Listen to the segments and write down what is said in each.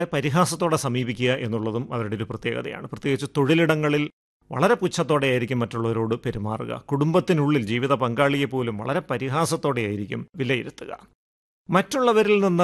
പരിഹാസത്തോടെ സമീപിക്കുക എന്നുള്ളതും അവരുടെ ഒരു പ്രത്യേകതയാണ് പ്രത്യേകിച്ച് തൊഴിലിടങ്ങളിൽ വളരെ പുച്ഛത്തോടെയായിരിക്കും മറ്റുള്ളവരോട് പെരുമാറുക കുടുംബത്തിനുള്ളിൽ ജീവിത പങ്കാളിയെ പോലും വളരെ പരിഹാസത്തോടെയായിരിക്കും വിലയിരുത്തുക മറ്റുള്ളവരിൽ നിന്ന്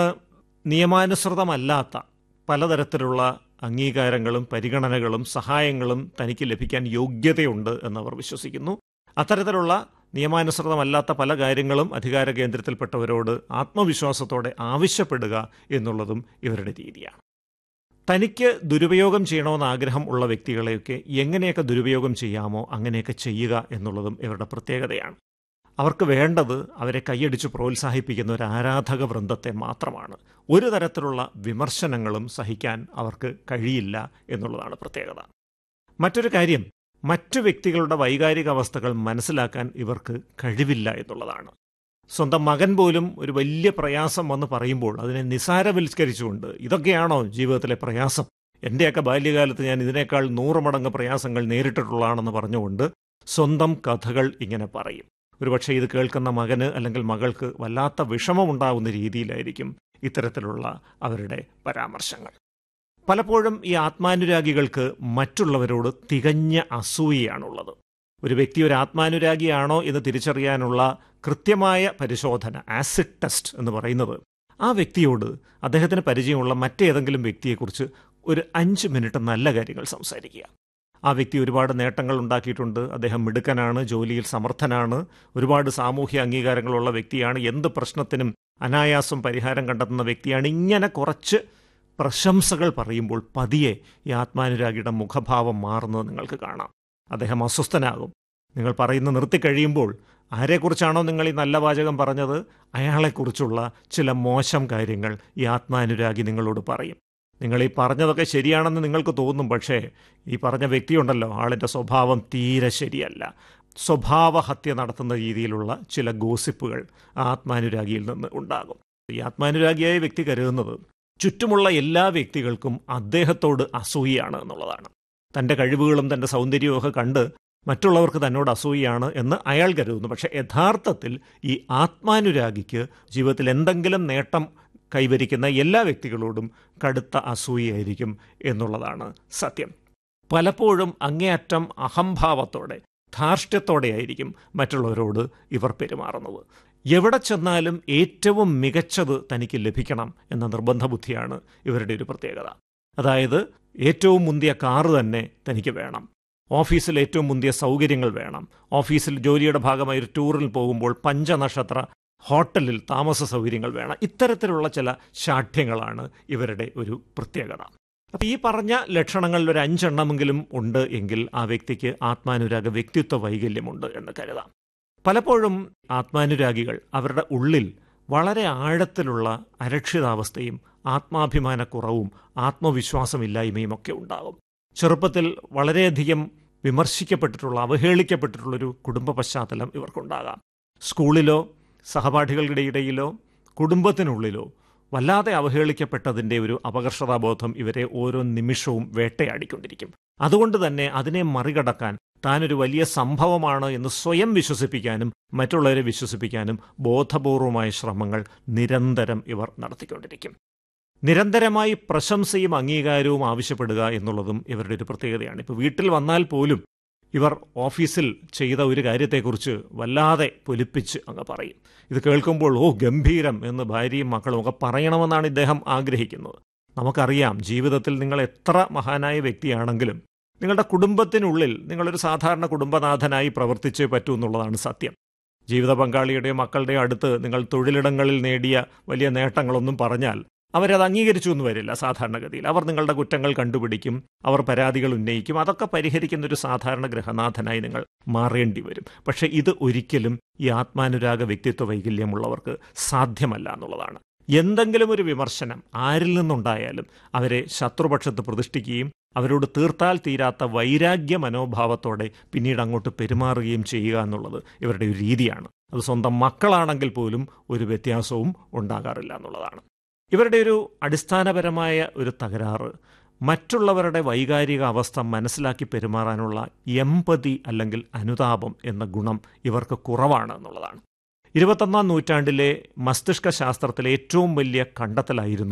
നിയമാനുസൃതമല്ലാത്ത പലതരത്തിലുള്ള അംഗീകാരങ്ങളും പരിഗണനകളും സഹായങ്ങളും തനിക്ക് ലഭിക്കാൻ യോഗ്യതയുണ്ട് എന്നവർ വിശ്വസിക്കുന്നു അത്തരത്തിലുള്ള നിയമാനുസൃതമല്ലാത്ത പല കാര്യങ്ങളും അധികാര കേന്ദ്രത്തിൽപ്പെട്ടവരോട് ആത്മവിശ്വാസത്തോടെ ആവശ്യപ്പെടുക എന്നുള്ളതും ഇവരുടെ രീതിയാണ് തനിക്ക് ദുരുപയോഗം ചെയ്യണമെന്ന് ആഗ്രഹം ഉള്ള വ്യക്തികളെയൊക്കെ എങ്ങനെയൊക്കെ ദുരുപയോഗം ചെയ്യാമോ അങ്ങനെയൊക്കെ ചെയ്യുക എന്നുള്ളതും ഇവരുടെ പ്രത്യേകതയാണ് അവർക്ക് വേണ്ടത് അവരെ കൈയടിച്ച് പ്രോത്സാഹിപ്പിക്കുന്ന ഒരു ആരാധക വൃന്ദത്തെ മാത്രമാണ് ഒരു തരത്തിലുള്ള വിമർശനങ്ങളും സഹിക്കാൻ അവർക്ക് കഴിയില്ല എന്നുള്ളതാണ് പ്രത്യേകത മറ്റൊരു കാര്യം മറ്റു വ്യക്തികളുടെ വൈകാരിക അവസ്ഥകൾ മനസ്സിലാക്കാൻ ഇവർക്ക് കഴിവില്ല എന്നുള്ളതാണ് സ്വന്തം മകൻ പോലും ഒരു വലിയ പ്രയാസം വന്ന് പറയുമ്പോൾ അതിനെ നിസാരവൽക്കരിച്ചുകൊണ്ട് ഇതൊക്കെയാണോ ജീവിതത്തിലെ പ്രയാസം എൻ്റെയൊക്കെ ബാല്യകാലത്ത് ഞാൻ ഇതിനേക്കാൾ നൂറ് മടങ്ങ് പ്രയാസങ്ങൾ നേരിട്ടിട്ടുള്ളതാണെന്ന് പറഞ്ഞുകൊണ്ട് സ്വന്തം കഥകൾ ഇങ്ങനെ പറയും ഒരുപക്ഷെ ഇത് കേൾക്കുന്ന മകന് അല്ലെങ്കിൽ മകൾക്ക് വല്ലാത്ത വിഷമമുണ്ടാകുന്ന രീതിയിലായിരിക്കും ഇത്തരത്തിലുള്ള അവരുടെ പരാമർശങ്ങൾ പലപ്പോഴും ഈ ആത്മാനുരാഗികൾക്ക് മറ്റുള്ളവരോട് തികഞ്ഞ അസൂയയാണുള്ളത് ഒരു വ്യക്തി ഒരു ആത്മാനുരാഗിയാണോ എന്ന് തിരിച്ചറിയാനുള്ള കൃത്യമായ പരിശോധന ആസിഡ് ടെസ്റ്റ് എന്ന് പറയുന്നത് ആ വ്യക്തിയോട് അദ്ദേഹത്തിന് പരിചയമുള്ള മറ്റേതെങ്കിലും വ്യക്തിയെക്കുറിച്ച് ഒരു അഞ്ച് മിനിറ്റ് നല്ല കാര്യങ്ങൾ സംസാരിക്കുക ആ വ്യക്തി ഒരുപാട് നേട്ടങ്ങൾ ഉണ്ടാക്കിയിട്ടുണ്ട് അദ്ദേഹം മിടുക്കനാണ് ജോലിയിൽ സമർത്ഥനാണ് ഒരുപാട് സാമൂഹ്യ അംഗീകാരങ്ങളുള്ള വ്യക്തിയാണ് എന്ത് പ്രശ്നത്തിനും അനായാസം പരിഹാരം കണ്ടെത്തുന്ന വ്യക്തിയാണ് ഇങ്ങനെ കുറച്ച് പ്രശംസകൾ പറയുമ്പോൾ പതിയെ ഈ ആത്മാനുരാഗിയുടെ മുഖഭാവം മാറുന്നത് നിങ്ങൾക്ക് കാണാം അദ്ദേഹം അസ്വസ്ഥനാകും നിങ്ങൾ പറയുന്ന നിർത്തിക്കഴിയുമ്പോൾ ആരെക്കുറിച്ചാണോ നിങ്ങൾ ഈ നല്ല വാചകം പറഞ്ഞത് അയാളെക്കുറിച്ചുള്ള ചില മോശം കാര്യങ്ങൾ ഈ ആത്മാനുരാഗി നിങ്ങളോട് പറയും നിങ്ങൾ ഈ പറഞ്ഞതൊക്കെ ശരിയാണെന്ന് നിങ്ങൾക്ക് തോന്നും പക്ഷേ ഈ പറഞ്ഞ വ്യക്തിയുണ്ടല്ലോ ആളിൻ്റെ സ്വഭാവം തീരെ ശരിയല്ല സ്വഭാവഹത്യ നടത്തുന്ന രീതിയിലുള്ള ചില ഗോസിപ്പുകൾ ആത്മാനുരാഗിയിൽ നിന്ന് ഉണ്ടാകും ഈ ആത്മാനുരാഗിയായ വ്യക്തി കരുതുന്നത് ചുറ്റുമുള്ള എല്ലാ വ്യക്തികൾക്കും അദ്ദേഹത്തോട് അസൂയാണ് എന്നുള്ളതാണ് തൻ്റെ കഴിവുകളും തൻ്റെ സൗന്ദര്യവും ഒക്കെ കണ്ട് മറ്റുള്ളവർക്ക് തന്നോട് അസൂയാണ് എന്ന് അയാൾ കരുതുന്നു പക്ഷേ യഥാർത്ഥത്തിൽ ഈ ആത്മാനുരാഗിക്ക് ജീവിതത്തിൽ എന്തെങ്കിലും നേട്ടം കൈവരിക്കുന്ന എല്ലാ വ്യക്തികളോടും കടുത്ത അസൂയയായിരിക്കും എന്നുള്ളതാണ് സത്യം പലപ്പോഴും അങ്ങേയറ്റം അഹംഭാവത്തോടെ ധാർഷ്ട്യത്തോടെയായിരിക്കും മറ്റുള്ളവരോട് ഇവർ പെരുമാറുന്നത് എവിടെ ചെന്നാലും ഏറ്റവും മികച്ചത് തനിക്ക് ലഭിക്കണം എന്ന നിർബന്ധ ബുദ്ധിയാണ് ഇവരുടെ ഒരു പ്രത്യേകത അതായത് ഏറ്റവും മുന്തിയ കാറ് തന്നെ തനിക്ക് വേണം ഓഫീസിൽ ഏറ്റവും മുന്തിയ സൗകര്യങ്ങൾ വേണം ഓഫീസിൽ ജോലിയുടെ ഭാഗമായി ഒരു ടൂറിൽ പോകുമ്പോൾ പഞ്ചനക്ഷത്ര ഹോട്ടലിൽ താമസ സൗകര്യങ്ങൾ വേണം ഇത്തരത്തിലുള്ള ചില ശാഠ്യങ്ങളാണ് ഇവരുടെ ഒരു പ്രത്യേകത അപ്പം ഈ പറഞ്ഞ ലക്ഷണങ്ങളിൽ ഒരു അഞ്ചെണ്ണമെങ്കിലും ഉണ്ട് എങ്കിൽ ആ വ്യക്തിക്ക് ആത്മാനുരാഗ വ്യക്തിത്വ വൈകല്യമുണ്ട് എന്ന് കരുതാം പലപ്പോഴും ആത്മാനുരാഗികൾ അവരുടെ ഉള്ളിൽ വളരെ ആഴത്തിലുള്ള അരക്ഷിതാവസ്ഥയും ആത്മാഭിമാനക്കുറവും ആത്മവിശ്വാസമില്ലായ്മയും ഒക്കെ ഉണ്ടാകും ചെറുപ്പത്തിൽ വളരെയധികം വിമർശിക്കപ്പെട്ടിട്ടുള്ള അവഹേളിക്കപ്പെട്ടിട്ടുള്ളൊരു കുടുംബ പശ്ചാത്തലം ഇവർക്കുണ്ടാകാം സ്കൂളിലോ സഹപാഠികളുടെ ഇടയിലോ കുടുംബത്തിനുള്ളിലോ വല്ലാതെ അവഹേളിക്കപ്പെട്ടതിൻ്റെ ഒരു അപകർഷതാബോധം ഇവരെ ഓരോ നിമിഷവും വേട്ടയാടിക്കൊണ്ടിരിക്കും അതുകൊണ്ട് തന്നെ അതിനെ മറികടക്കാൻ താനൊരു വലിയ സംഭവമാണ് എന്ന് സ്വയം വിശ്വസിപ്പിക്കാനും മറ്റുള്ളവരെ വിശ്വസിപ്പിക്കാനും ബോധപൂർവമായ ശ്രമങ്ങൾ നിരന്തരം ഇവർ നടത്തിക്കൊണ്ടിരിക്കും നിരന്തരമായി പ്രശംസയും അംഗീകാരവും ആവശ്യപ്പെടുക എന്നുള്ളതും ഇവരുടെ ഒരു പ്രത്യേകതയാണ് ഇപ്പോൾ വീട്ടിൽ വന്നാൽ പോലും ഇവർ ഓഫീസിൽ ചെയ്ത ഒരു കാര്യത്തെക്കുറിച്ച് വല്ലാതെ പൊലിപ്പിച്ച് അങ്ങ് പറയും ഇത് കേൾക്കുമ്പോൾ ഓ ഗംഭീരം എന്ന് ഭാര്യയും മക്കളും ഒക്കെ പറയണമെന്നാണ് ഇദ്ദേഹം ആഗ്രഹിക്കുന്നത് നമുക്കറിയാം ജീവിതത്തിൽ നിങ്ങൾ എത്ര മഹാനായ വ്യക്തിയാണെങ്കിലും നിങ്ങളുടെ കുടുംബത്തിനുള്ളിൽ നിങ്ങളൊരു സാധാരണ കുടുംബനാഥനായി പ്രവർത്തിച്ചേ പറ്റൂ എന്നുള്ളതാണ് സത്യം ജീവിത പങ്കാളിയുടെയോ മക്കളുടെയോ അടുത്ത് നിങ്ങൾ തൊഴിലിടങ്ങളിൽ നേടിയ വലിയ നേട്ടങ്ങളൊന്നും പറഞ്ഞാൽ അവരത് അംഗീകരിച്ചു എന്ന് വരില്ല സാധാരണഗതിയിൽ അവർ നിങ്ങളുടെ കുറ്റങ്ങൾ കണ്ടുപിടിക്കും അവർ പരാതികൾ ഉന്നയിക്കും അതൊക്കെ പരിഹരിക്കുന്ന ഒരു സാധാരണ ഗൃഹനാഥനായി നിങ്ങൾ മാറേണ്ടി വരും പക്ഷേ ഇത് ഒരിക്കലും ഈ ആത്മാനുരാഗ വ്യക്തിത്വ വൈകല്യമുള്ളവർക്ക് സാധ്യമല്ല എന്നുള്ളതാണ് എന്തെങ്കിലും ഒരു വിമർശനം ആരിൽ നിന്നുണ്ടായാലും അവരെ ശത്രുപക്ഷത്ത് പ്രതിഷ്ഠിക്കുകയും അവരോട് തീർത്താൽ തീരാത്ത വൈരാഗ്യ മനോഭാവത്തോടെ പിന്നീട് അങ്ങോട്ട് പെരുമാറുകയും ചെയ്യുക എന്നുള്ളത് ഇവരുടെ ഒരു രീതിയാണ് അത് സ്വന്തം മക്കളാണെങ്കിൽ പോലും ഒരു വ്യത്യാസവും ഉണ്ടാകാറില്ല എന്നുള്ളതാണ് ഇവരുടെ ഒരു അടിസ്ഥാനപരമായ ഒരു തകരാറ് മറ്റുള്ളവരുടെ വൈകാരിക അവസ്ഥ മനസ്സിലാക്കി പെരുമാറാനുള്ള എമ്പതി അല്ലെങ്കിൽ അനുതാപം എന്ന ഗുണം ഇവർക്ക് കുറവാണ് എന്നുള്ളതാണ് ഇരുപത്തൊന്നാം നൂറ്റാണ്ടിലെ മസ്തിഷ്ക ശാസ്ത്രത്തിലെ ഏറ്റവും വലിയ കണ്ടെത്തലായിരുന്നു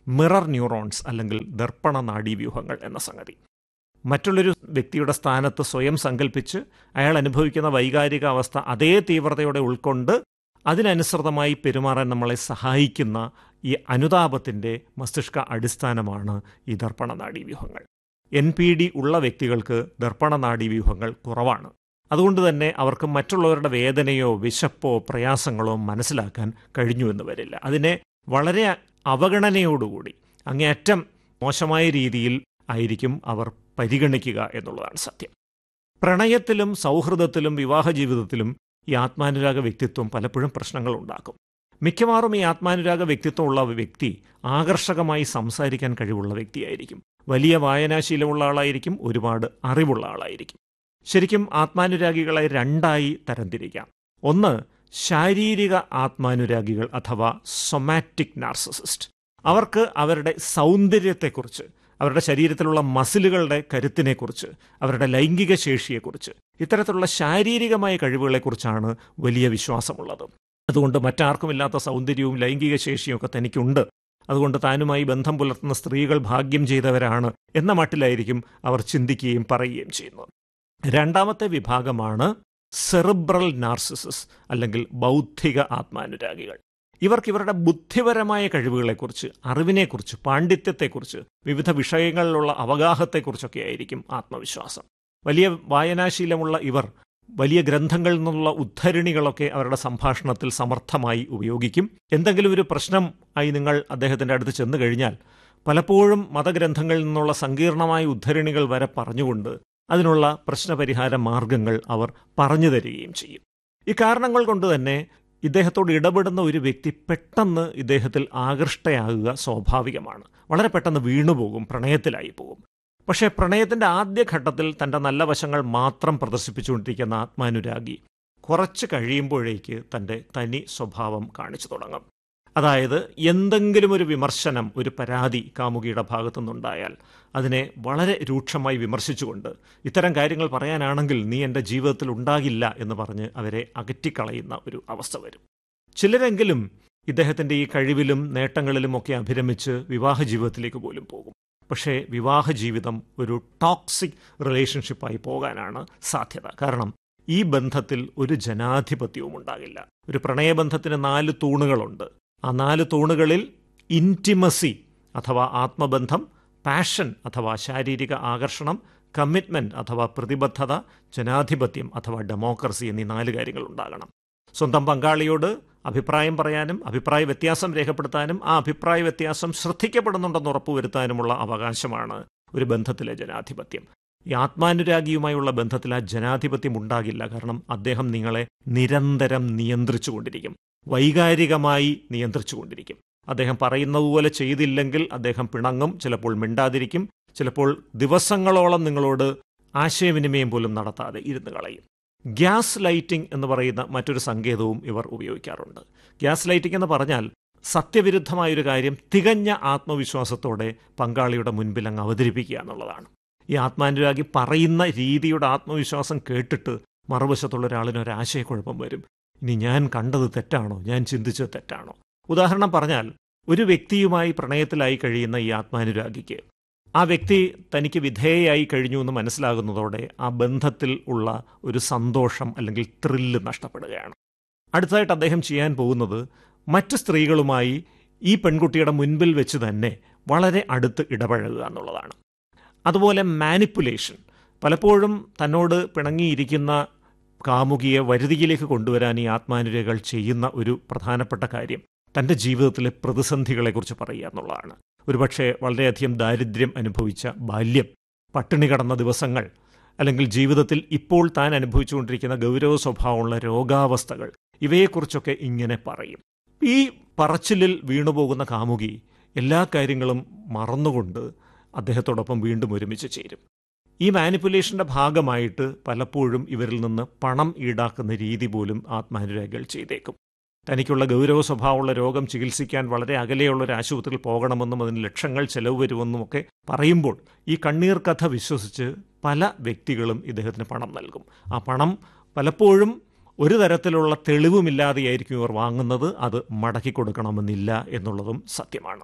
മിറർ ന്യൂറോൺസ് അല്ലെങ്കിൽ ദർപ്പണ നാഡീവ്യൂഹങ്ങൾ എന്ന സംഗതി മറ്റുള്ളൊരു വ്യക്തിയുടെ സ്ഥാനത്ത് സ്വയം സങ്കല്പിച്ച് അയാൾ അനുഭവിക്കുന്ന വൈകാരിക അവസ്ഥ അതേ തീവ്രതയോടെ ഉൾക്കൊണ്ട് അതിനനുസൃതമായി പെരുമാറാൻ നമ്മളെ സഹായിക്കുന്ന ഈ അനുതാപത്തിൻ്റെ മസ്തിഷ്ക അടിസ്ഥാനമാണ് ഈ ദർപ്പണ നാഡീവ്യൂഹങ്ങൾ എൻ പി ഡി ഉള്ള വ്യക്തികൾക്ക് ദർപ്പണ നാഡീവ്യൂഹങ്ങൾ കുറവാണ് അതുകൊണ്ട് തന്നെ അവർക്ക് മറ്റുള്ളവരുടെ വേദനയോ വിശപ്പോ പ്രയാസങ്ങളോ മനസ്സിലാക്കാൻ കഴിഞ്ഞു എന്ന് വരില്ല അതിനെ വളരെ അവഗണനയോടുകൂടി അങ്ങേയറ്റം മോശമായ രീതിയിൽ ആയിരിക്കും അവർ പരിഗണിക്കുക എന്നുള്ളതാണ് സത്യം പ്രണയത്തിലും സൗഹൃദത്തിലും വിവാഹ ജീവിതത്തിലും ഈ ആത്മാനുരാഗ വ്യക്തിത്വം പലപ്പോഴും പ്രശ്നങ്ങൾ ഉണ്ടാക്കും മിക്കവാറും ഈ ആത്മാനുരാഗ വ്യക്തിത്വമുള്ള വ്യക്തി ആകർഷകമായി സംസാരിക്കാൻ കഴിവുള്ള വ്യക്തിയായിരിക്കും വലിയ വായനാശീലമുള്ള ആളായിരിക്കും ഒരുപാട് അറിവുള്ള ആളായിരിക്കും ശരിക്കും ആത്മാനുരാഗികളെ രണ്ടായി തരംതിരിക്കാം ഒന്ന് ശാരീരിക ആത്മാനുരാഗികൾ അഥവാ സൊമാറ്റിക് നാർസസിസ്റ്റ് അവർക്ക് അവരുടെ സൗന്ദര്യത്തെക്കുറിച്ച് അവരുടെ ശരീരത്തിലുള്ള മസിലുകളുടെ കരുത്തിനെക്കുറിച്ച് അവരുടെ ലൈംഗിക ശേഷിയെക്കുറിച്ച് ഇത്തരത്തിലുള്ള ശാരീരികമായ കഴിവുകളെക്കുറിച്ചാണ് വലിയ വിശ്വാസമുള്ളത് അതുകൊണ്ട് മറ്റാർക്കുമില്ലാത്ത സൗന്ദര്യവും ലൈംഗിക ശേഷിയും ഒക്കെ തനിക്കുണ്ട് അതുകൊണ്ട് താനുമായി ബന്ധം പുലർത്തുന്ന സ്ത്രീകൾ ഭാഗ്യം ചെയ്തവരാണ് എന്ന മട്ടിലായിരിക്കും അവർ ചിന്തിക്കുകയും പറയുകയും ചെയ്യുന്നത് രണ്ടാമത്തെ വിഭാഗമാണ് സെറിബ്രൽ നാർസിസസ് അല്ലെങ്കിൽ ബൗദ്ധിക ആത്മാനുരാഗികൾ ഇവർക്ക് ഇവരുടെ ബുദ്ധിപരമായ കഴിവുകളെക്കുറിച്ച് അറിവിനെക്കുറിച്ച് പാണ്ഡിത്യത്തെക്കുറിച്ച് വിവിധ വിഷയങ്ങളിലുള്ള അവഗാഹത്തെക്കുറിച്ചൊക്കെ ആയിരിക്കും ആത്മവിശ്വാസം വലിയ വായനാശീലമുള്ള ഇവർ വലിയ ഗ്രന്ഥങ്ങളിൽ നിന്നുള്ള ഉദ്ധരണികളൊക്കെ അവരുടെ സംഭാഷണത്തിൽ സമർത്ഥമായി ഉപയോഗിക്കും എന്തെങ്കിലും ഒരു പ്രശ്നം ആയി നിങ്ങൾ അദ്ദേഹത്തിൻ്റെ അടുത്ത് ചെന്നു കഴിഞ്ഞാൽ പലപ്പോഴും മതഗ്രന്ഥങ്ങളിൽ നിന്നുള്ള സങ്കീർണമായ ഉദ്ധരണികൾ വരെ പറഞ്ഞുകൊണ്ട് അതിനുള്ള പ്രശ്നപരിഹാര മാർഗങ്ങൾ അവർ പറഞ്ഞു തരികയും ചെയ്യും ഈ കാരണങ്ങൾ കൊണ്ട് തന്നെ ഇദ്ദേഹത്തോട് ഇടപെടുന്ന ഒരു വ്യക്തി പെട്ടെന്ന് ഇദ്ദേഹത്തിൽ ആകൃഷ്ടയാകുക സ്വാഭാവികമാണ് വളരെ പെട്ടെന്ന് വീണുപോകും പ്രണയത്തിലായി പോകും പക്ഷേ പ്രണയത്തിൻ്റെ ആദ്യഘട്ടത്തിൽ തൻ്റെ നല്ല വശങ്ങൾ മാത്രം പ്രദർശിപ്പിച്ചുകൊണ്ടിരിക്കുന്ന ആത്മാനുരാഗി കുറച്ച് കഴിയുമ്പോഴേക്ക് തൻ്റെ തനി സ്വഭാവം കാണിച്ചു തുടങ്ങും അതായത് എന്തെങ്കിലും ഒരു വിമർശനം ഒരു പരാതി കാമുകിയുടെ ഭാഗത്തുനിന്നുണ്ടായാൽ അതിനെ വളരെ രൂക്ഷമായി വിമർശിച്ചുകൊണ്ട് ഇത്തരം കാര്യങ്ങൾ പറയാനാണെങ്കിൽ നീ എൻ്റെ ജീവിതത്തിൽ ഉണ്ടാകില്ല എന്ന് പറഞ്ഞ് അവരെ അകറ്റിക്കളയുന്ന ഒരു അവസ്ഥ വരും ചിലരെങ്കിലും ഇദ്ദേഹത്തിൻ്റെ ഈ കഴിവിലും നേട്ടങ്ങളിലും ഒക്കെ അഭിരമിച്ച് വിവാഹ ജീവിതത്തിലേക്ക് പോലും പോകും പക്ഷേ വിവാഹ ജീവിതം ഒരു ടോക്സിക് റിലേഷൻഷിപ്പായി പോകാനാണ് സാധ്യത കാരണം ഈ ബന്ധത്തിൽ ഒരു ജനാധിപത്യവും ഉണ്ടാകില്ല ഒരു പ്രണയബന്ധത്തിന് നാല് തൂണുകളുണ്ട് ആ നാല് തൂണുകളിൽ ഇൻറ്റിമസി അഥവാ ആത്മബന്ധം പാഷൻ അഥവാ ശാരീരിക ആകർഷണം കമ്മിറ്റ്മെൻറ്റ് അഥവാ പ്രതിബദ്ധത ജനാധിപത്യം അഥവാ ഡെമോക്രസി എന്നീ നാല് കാര്യങ്ങൾ ഉണ്ടാകണം സ്വന്തം പങ്കാളിയോട് അഭിപ്രായം പറയാനും അഭിപ്രായ വ്യത്യാസം രേഖപ്പെടുത്താനും ആ അഭിപ്രായ വ്യത്യാസം ശ്രദ്ധിക്കപ്പെടുന്നുണ്ടെന്ന് ഉറപ്പുവരുത്താനുമുള്ള അവകാശമാണ് ഒരു ബന്ധത്തിലെ ജനാധിപത്യം ഈ ആത്മാനുരാഗിയുമായുള്ള ബന്ധത്തിൽ ആ ജനാധിപത്യം ഉണ്ടാകില്ല കാരണം അദ്ദേഹം നിങ്ങളെ നിരന്തരം നിയന്ത്രിച്ചുകൊണ്ടിരിക്കും വൈകാരികമായി നിയന്ത്രിച്ചുകൊണ്ടിരിക്കും അദ്ദേഹം പറയുന്നതുപോലെ ചെയ്തില്ലെങ്കിൽ അദ്ദേഹം പിണങ്ങും ചിലപ്പോൾ മിണ്ടാതിരിക്കും ചിലപ്പോൾ ദിവസങ്ങളോളം നിങ്ങളോട് ആശയവിനിമയം പോലും നടത്താതെ ഇരുന്ന് കളയും ഗ്യാസ് ലൈറ്റിംഗ് എന്ന് പറയുന്ന മറ്റൊരു സങ്കേതവും ഇവർ ഉപയോഗിക്കാറുണ്ട് ഗ്യാസ് ലൈറ്റിംഗ് എന്ന് പറഞ്ഞാൽ സത്യവിരുദ്ധമായൊരു കാര്യം തികഞ്ഞ ആത്മവിശ്വാസത്തോടെ പങ്കാളിയുടെ മുൻപിൽ അങ്ങ് അവതരിപ്പിക്കുക എന്നുള്ളതാണ് ഈ ആത്മാനുരാഗി പറയുന്ന രീതിയുടെ ആത്മവിശ്വാസം കേട്ടിട്ട് മറുവശത്തുള്ള ഒരാളിന് ഒരു ആശയക്കുഴപ്പം വരും ഇനി ഞാൻ കണ്ടത് തെറ്റാണോ ഞാൻ ചിന്തിച്ചത് തെറ്റാണോ ഉദാഹരണം പറഞ്ഞാൽ ഒരു വ്യക്തിയുമായി പ്രണയത്തിലായി കഴിയുന്ന ഈ ആത്മാനുരാഗിക്ക് ആ വ്യക്തി തനിക്ക് വിധേയയായി കഴിഞ്ഞു എന്ന് മനസ്സിലാകുന്നതോടെ ആ ബന്ധത്തിൽ ഉള്ള ഒരു സന്തോഷം അല്ലെങ്കിൽ ത്രില്ല് നഷ്ടപ്പെടുകയാണ് അടുത്തതായിട്ട് അദ്ദേഹം ചെയ്യാൻ പോകുന്നത് മറ്റ് സ്ത്രീകളുമായി ഈ പെൺകുട്ടിയുടെ മുൻപിൽ വെച്ച് തന്നെ വളരെ അടുത്ത് ഇടപഴകുക എന്നുള്ളതാണ് അതുപോലെ മാനിപ്പുലേഷൻ പലപ്പോഴും തന്നോട് പിണങ്ങിയിരിക്കുന്ന കാമുകിയെ വരുതിയിലേക്ക് കൊണ്ടുവരാൻ ഈ ആത്മാനുരകൾ ചെയ്യുന്ന ഒരു പ്രധാനപ്പെട്ട കാര്യം തൻ്റെ ജീവിതത്തിലെ പ്രതിസന്ധികളെക്കുറിച്ച് പറയുക എന്നുള്ളതാണ് ഒരുപക്ഷെ വളരെയധികം ദാരിദ്ര്യം അനുഭവിച്ച ബാല്യം പട്ടിണി കടന്ന ദിവസങ്ങൾ അല്ലെങ്കിൽ ജീവിതത്തിൽ ഇപ്പോൾ താൻ അനുഭവിച്ചുകൊണ്ടിരിക്കുന്ന ഗൗരവ സ്വഭാവമുള്ള രോഗാവസ്ഥകൾ ഇവയെക്കുറിച്ചൊക്കെ ഇങ്ങനെ പറയും ഈ പറച്ചിലിൽ വീണുപോകുന്ന കാമുകി എല്ലാ കാര്യങ്ങളും മറന്നുകൊണ്ട് അദ്ദേഹത്തോടൊപ്പം വീണ്ടും ഒരുമിച്ച് ചേരും ഈ മാനിപ്പുലേഷൻ്റെ ഭാഗമായിട്ട് പലപ്പോഴും ഇവരിൽ നിന്ന് പണം ഈടാക്കുന്ന രീതി പോലും ആത്മാനുരാഗികൾ ചെയ്തേക്കും തനിക്കുള്ള ഗൗരവ സ്വഭാവമുള്ള രോഗം ചികിത്സിക്കാൻ വളരെ അകലെയുള്ള ഒരു ആശുപത്രിയിൽ പോകണമെന്നും അതിന് ലക്ഷങ്ങൾ ചെലവ് വരുമെന്നും ഒക്കെ പറയുമ്പോൾ ഈ കണ്ണീർ കഥ വിശ്വസിച്ച് പല വ്യക്തികളും ഇദ്ദേഹത്തിന് പണം നൽകും ആ പണം പലപ്പോഴും ഒരു തരത്തിലുള്ള തെളിവുമില്ലാതെയായിരിക്കും ഇവർ വാങ്ങുന്നത് അത് മടക്കി കൊടുക്കണമെന്നില്ല എന്നുള്ളതും സത്യമാണ്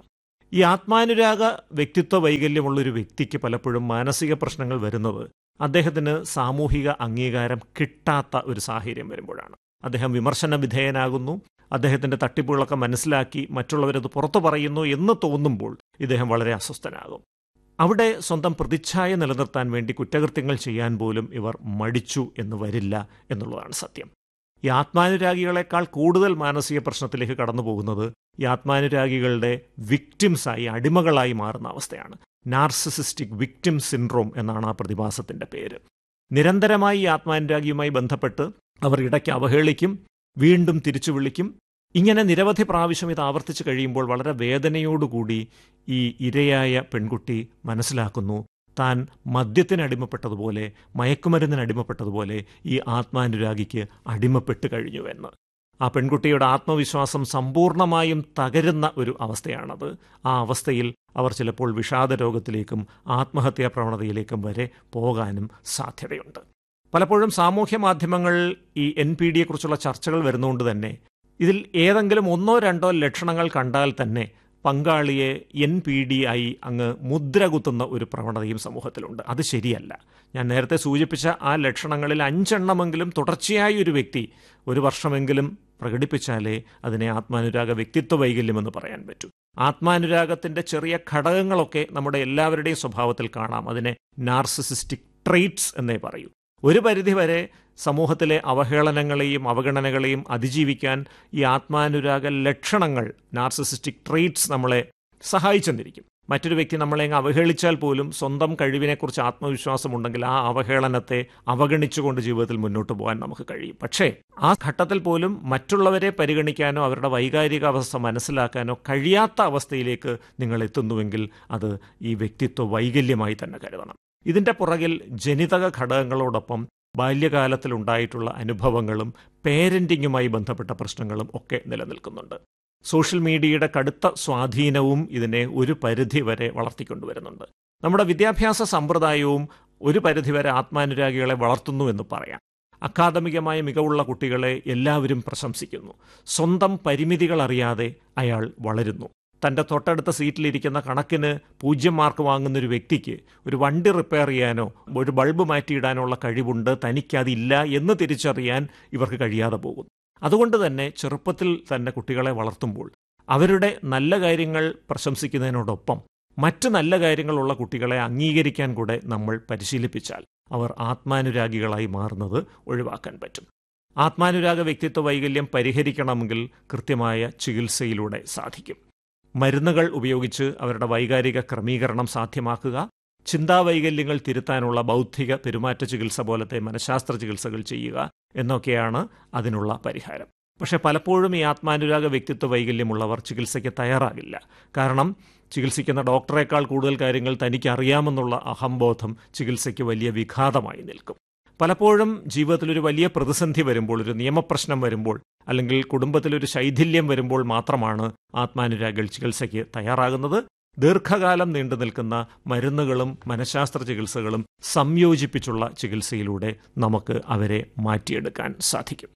ഈ ആത്മാനുരാഗ വ്യക്തിത്വ വൈകല്യമുള്ള ഒരു വ്യക്തിക്ക് പലപ്പോഴും മാനസിക പ്രശ്നങ്ങൾ വരുന്നത് അദ്ദേഹത്തിന് സാമൂഹിക അംഗീകാരം കിട്ടാത്ത ഒരു സാഹചര്യം വരുമ്പോഴാണ് അദ്ദേഹം വിമർശന വിധേയനാകുന്നു അദ്ദേഹത്തിന്റെ തട്ടിപ്പുകളൊക്കെ മനസ്സിലാക്കി മറ്റുള്ളവരത് പുറത്തു പറയുന്നു എന്ന് തോന്നുമ്പോൾ ഇദ്ദേഹം വളരെ അസ്വസ്ഥനാകും അവിടെ സ്വന്തം പ്രതിച്ഛായ നിലനിർത്താൻ വേണ്ടി കുറ്റകൃത്യങ്ങൾ ചെയ്യാൻ പോലും ഇവർ മടിച്ചു എന്ന് വരില്ല എന്നുള്ളതാണ് സത്യം ഈ ആത്മാനുരാഗികളെക്കാൾ കൂടുതൽ മാനസിക പ്രശ്നത്തിലേക്ക് കടന്നു പോകുന്നത് ഈ ആത്മാനുരാഗികളുടെ വിക്ടിംസായി അടിമകളായി മാറുന്ന അവസ്ഥയാണ് നാർസിസിസ്റ്റിക് വിക്ടിം സിൻഡ്രോം എന്നാണ് ആ പ്രതിഭാസത്തിന്റെ പേര് നിരന്തരമായി ഈ ആത്മാനുരാഗിയുമായി ബന്ധപ്പെട്ട് അവർ ഇടയ്ക്ക് അവഹേളിക്കും വീണ്ടും തിരിച്ചു വിളിക്കും ഇങ്ങനെ നിരവധി പ്രാവശ്യം ഇത് ആവർത്തിച്ച് കഴിയുമ്പോൾ വളരെ വേദനയോടുകൂടി ഈ ഇരയായ പെൺകുട്ടി മനസ്സിലാക്കുന്നു താൻ മദ്യത്തിനടിമപ്പെട്ടതുപോലെ മയക്കുമരുന്നിനടിമപ്പെട്ടതുപോലെ ഈ ആത്മാനുരാഗിക്ക് അടിമപ്പെട്ട് കഴിഞ്ഞുവെന്ന് ആ പെൺകുട്ടിയുടെ ആത്മവിശ്വാസം സമ്പൂർണമായും തകരുന്ന ഒരു അവസ്ഥയാണത് ആ അവസ്ഥയിൽ അവർ ചിലപ്പോൾ വിഷാദ രോഗത്തിലേക്കും ആത്മഹത്യാ പ്രവണതയിലേക്കും വരെ പോകാനും സാധ്യതയുണ്ട് പലപ്പോഴും സാമൂഹ്യ മാധ്യമങ്ങൾ ഈ എൻ പി ഡിയെക്കുറിച്ചുള്ള ചർച്ചകൾ വരുന്നതുകൊണ്ട് തന്നെ ഇതിൽ ഏതെങ്കിലും ഒന്നോ രണ്ടോ ലക്ഷണങ്ങൾ കണ്ടാൽ തന്നെ പങ്കാളിയെ എൻ പി ഡി ആയി അങ്ങ് മുദ്ര കുത്തുന്ന ഒരു പ്രവണതയും സമൂഹത്തിലുണ്ട് അത് ശരിയല്ല ഞാൻ നേരത്തെ സൂചിപ്പിച്ച ആ ലക്ഷണങ്ങളിൽ അഞ്ചെണ്ണമെങ്കിലും തുടർച്ചയായ ഒരു വ്യക്തി ഒരു വർഷമെങ്കിലും പ്രകടിപ്പിച്ചാലേ അതിനെ ആത്മാനുരാഗ വ്യക്തിത്വ വൈകല്യമെന്ന് പറയാൻ പറ്റൂ ആത്മാനുരാഗത്തിന്റെ ചെറിയ ഘടകങ്ങളൊക്കെ നമ്മുടെ എല്ലാവരുടെയും സ്വഭാവത്തിൽ കാണാം അതിനെ നാർസിസിസ്റ്റിക് ട്രെയ്റ്റ്സ് എന്നേ പറയൂ ഒരു പരിധിവരെ സമൂഹത്തിലെ അവഹേളനങ്ങളെയും അവഗണനകളെയും അതിജീവിക്കാൻ ഈ ആത്മാനുരാഗ ലക്ഷണങ്ങൾ നാർസിസിസ്റ്റിക് ട്രെയ്റ്റ്സ് നമ്മളെ സഹായിച്ചെന്നിരിക്കും മറ്റൊരു വ്യക്തി നമ്മളെ അങ്ങ് അവഹേളിച്ചാൽ പോലും സ്വന്തം കഴിവിനെക്കുറിച്ച് ആത്മവിശ്വാസമുണ്ടെങ്കിൽ ആ അവഹേളനത്തെ അവഗണിച്ചുകൊണ്ട് ജീവിതത്തിൽ മുന്നോട്ട് പോകാൻ നമുക്ക് കഴിയും പക്ഷേ ആ ഘട്ടത്തിൽ പോലും മറ്റുള്ളവരെ പരിഗണിക്കാനോ അവരുടെ വൈകാരിക അവസ്ഥ മനസ്സിലാക്കാനോ കഴിയാത്ത അവസ്ഥയിലേക്ക് നിങ്ങൾ എത്തുന്നുവെങ്കിൽ അത് ഈ വ്യക്തിത്വ വൈകല്യമായി തന്നെ കരുതണം ഇതിന്റെ പുറകിൽ ജനിതക ഘടകങ്ങളോടൊപ്പം ബാല്യകാലത്തിലുണ്ടായിട്ടുള്ള അനുഭവങ്ങളും പേരന്റിങ്ങുമായി ബന്ധപ്പെട്ട പ്രശ്നങ്ങളും ഒക്കെ നിലനിൽക്കുന്നുണ്ട് സോഷ്യൽ മീഡിയയുടെ കടുത്ത സ്വാധീനവും ഇതിനെ ഒരു പരിധി വരെ വളർത്തിക്കൊണ്ടുവരുന്നുണ്ട് നമ്മുടെ വിദ്യാഭ്യാസ സമ്പ്രദായവും ഒരു പരിധിവരെ ആത്മാനുരാഗികളെ വളർത്തുന്നു എന്ന് പറയാം അക്കാദമികമായ മികവുള്ള കുട്ടികളെ എല്ലാവരും പ്രശംസിക്കുന്നു സ്വന്തം പരിമിതികൾ അറിയാതെ അയാൾ വളരുന്നു തൻ്റെ തൊട്ടടുത്ത സീറ്റിലിരിക്കുന്ന കണക്കിന് പൂജ്യം മാർക്ക് വാങ്ങുന്ന ഒരു വ്യക്തിക്ക് ഒരു വണ്ടി റിപ്പയർ ചെയ്യാനോ ഒരു ബൾബ് മാറ്റിയിടാനുള്ള കഴിവുണ്ട് തനിക്കതില്ല എന്ന് തിരിച്ചറിയാൻ ഇവർക്ക് കഴിയാതെ പോകുന്നു അതുകൊണ്ട് തന്നെ ചെറുപ്പത്തിൽ തന്നെ കുട്ടികളെ വളർത്തുമ്പോൾ അവരുടെ നല്ല കാര്യങ്ങൾ പ്രശംസിക്കുന്നതിനോടൊപ്പം മറ്റ് നല്ല കാര്യങ്ങളുള്ള കുട്ടികളെ അംഗീകരിക്കാൻ കൂടെ നമ്മൾ പരിശീലിപ്പിച്ചാൽ അവർ ആത്മാനുരാഗികളായി മാറുന്നത് ഒഴിവാക്കാൻ പറ്റും ആത്മാനുരാഗ വ്യക്തിത്വ വൈകല്യം പരിഹരിക്കണമെങ്കിൽ കൃത്യമായ ചികിത്സയിലൂടെ സാധിക്കും മരുന്നുകൾ ഉപയോഗിച്ച് അവരുടെ വൈകാരിക ക്രമീകരണം സാധ്യമാക്കുക ചിന്താവൈകല്യങ്ങൾ തിരുത്താനുള്ള ബൗദ്ധിക പെരുമാറ്റ ചികിത്സ പോലത്തെ മനഃശാസ്ത്ര ചികിത്സകൾ ചെയ്യുക എന്നൊക്കെയാണ് അതിനുള്ള പരിഹാരം പക്ഷെ പലപ്പോഴും ഈ ആത്മാനുരാഗ വ്യക്തിത്വ വൈകല്യമുള്ളവർ ചികിത്സയ്ക്ക് തയ്യാറാകില്ല കാരണം ചികിത്സിക്കുന്ന ഡോക്ടറേക്കാൾ കൂടുതൽ കാര്യങ്ങൾ തനിക്ക് അറിയാമെന്നുള്ള അഹംബോധം ചികിത്സയ്ക്ക് വലിയ വിഘാതമായി നിൽക്കും പലപ്പോഴും ജീവിതത്തിൽ ഒരു വലിയ പ്രതിസന്ധി വരുമ്പോൾ ഒരു നിയമപ്രശ്നം വരുമ്പോൾ അല്ലെങ്കിൽ കുടുംബത്തിലൊരു ശൈഥില്യം വരുമ്പോൾ മാത്രമാണ് ആത്മാനുരാഗികൾ ചികിത്സയ്ക്ക് തയ്യാറാകുന്നത് ദീർഘകാലം നീണ്ടു നിൽക്കുന്ന മരുന്നുകളും മനഃശാസ്ത്ര ചികിത്സകളും സംയോജിപ്പിച്ചുള്ള ചികിത്സയിലൂടെ നമുക്ക് അവരെ മാറ്റിയെടുക്കാൻ സാധിക്കും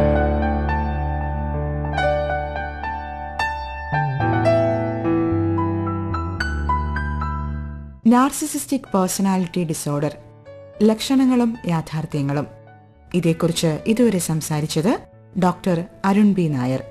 നാർസിസിസ്റ്റിക് പേഴ്സണാലിറ്റി ഡിസോർഡർ ലക്ഷണങ്ങളും യാഥാർത്ഥ്യങ്ങളും ഇതേക്കുറിച്ച് ഇതുവരെ സംസാരിച്ചത് ഡോക്ടർ അരുൺ ബി നായർ